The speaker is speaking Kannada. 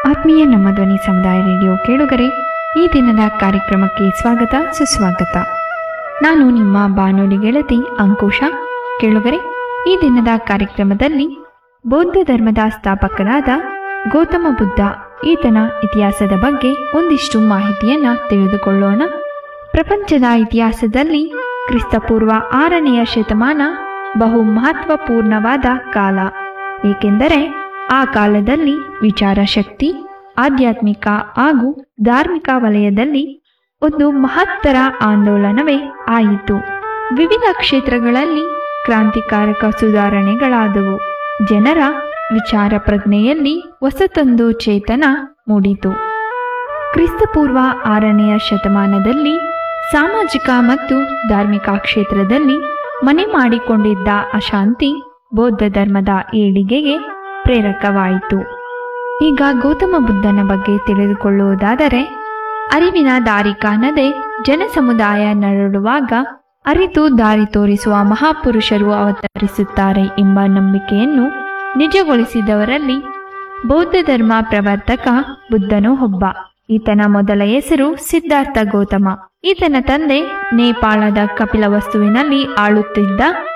ಆತ್ಮೀಯ ನಮ್ಮ ಧ್ವನಿ ಸಮುದಾಯ ರೇಡಿಯೋ ಕೇಳುಗರೆ ಈ ದಿನದ ಕಾರ್ಯಕ್ರಮಕ್ಕೆ ಸ್ವಾಗತ ಸುಸ್ವಾಗತ ನಾನು ನಿಮ್ಮ ಬಾನುಲಿ ಗೆಳತಿ ಅಂಕುಶ ಕೇಳುಗರೆ ಈ ದಿನದ ಕಾರ್ಯಕ್ರಮದಲ್ಲಿ ಬೌದ್ಧ ಧರ್ಮದ ಸ್ಥಾಪಕನಾದ ಗೌತಮ ಬುದ್ಧ ಈತನ ಇತಿಹಾಸದ ಬಗ್ಗೆ ಒಂದಿಷ್ಟು ಮಾಹಿತಿಯನ್ನ ತಿಳಿದುಕೊಳ್ಳೋಣ ಪ್ರಪಂಚದ ಇತಿಹಾಸದಲ್ಲಿ ಕ್ರಿಸ್ತಪೂರ್ವ ಆರನೆಯ ಶತಮಾನ ಬಹು ಮಹತ್ವಪೂರ್ಣವಾದ ಕಾಲ ಏಕೆಂದರೆ ಆ ಕಾಲದಲ್ಲಿ ವಿಚಾರ ಶಕ್ತಿ ಆಧ್ಯಾತ್ಮಿಕ ಹಾಗೂ ಧಾರ್ಮಿಕ ವಲಯದಲ್ಲಿ ಒಂದು ಮಹತ್ತರ ಆಂದೋಲನವೇ ಆಯಿತು ವಿವಿಧ ಕ್ಷೇತ್ರಗಳಲ್ಲಿ ಕ್ರಾಂತಿಕಾರಕ ಸುಧಾರಣೆಗಳಾದವು ಜನರ ವಿಚಾರ ಪ್ರಜ್ಞೆಯಲ್ಲಿ ಹೊಸತೊಂದು ಚೇತನ ಮೂಡಿತು ಕ್ರಿಸ್ತಪೂರ್ವ ಆರನೆಯ ಶತಮಾನದಲ್ಲಿ ಸಾಮಾಜಿಕ ಮತ್ತು ಧಾರ್ಮಿಕ ಕ್ಷೇತ್ರದಲ್ಲಿ ಮನೆ ಮಾಡಿಕೊಂಡಿದ್ದ ಅಶಾಂತಿ ಬೌದ್ಧ ಧರ್ಮದ ಏಳಿಗೆಗೆ ಪ್ರೇರಕವಾಯಿತು ಈಗ ಗೌತಮ ಬುದ್ಧನ ಬಗ್ಗೆ ತಿಳಿದುಕೊಳ್ಳುವುದಾದರೆ ಅರಿವಿನ ದಾರಿ ಕಾಣದೆ ಜನಸಮುದಾಯ ನರಳುವಾಗ ಅರಿತು ದಾರಿ ತೋರಿಸುವ ಮಹಾಪುರುಷರು ಅವತರಿಸುತ್ತಾರೆ ಎಂಬ ನಂಬಿಕೆಯನ್ನು ನಿಜಗೊಳಿಸಿದವರಲ್ಲಿ ಬೌದ್ಧ ಧರ್ಮ ಪ್ರವರ್ತಕ ಬುದ್ಧನು ಒಬ್ಬ ಈತನ ಮೊದಲ ಹೆಸರು ಸಿದ್ಧಾರ್ಥ ಗೌತಮ ಈತನ ತಂದೆ ನೇಪಾಳದ ಕಪಿಲವಸ್ತುವಿನಲ್ಲಿ ಆಳುತ್ತಿದ್ದ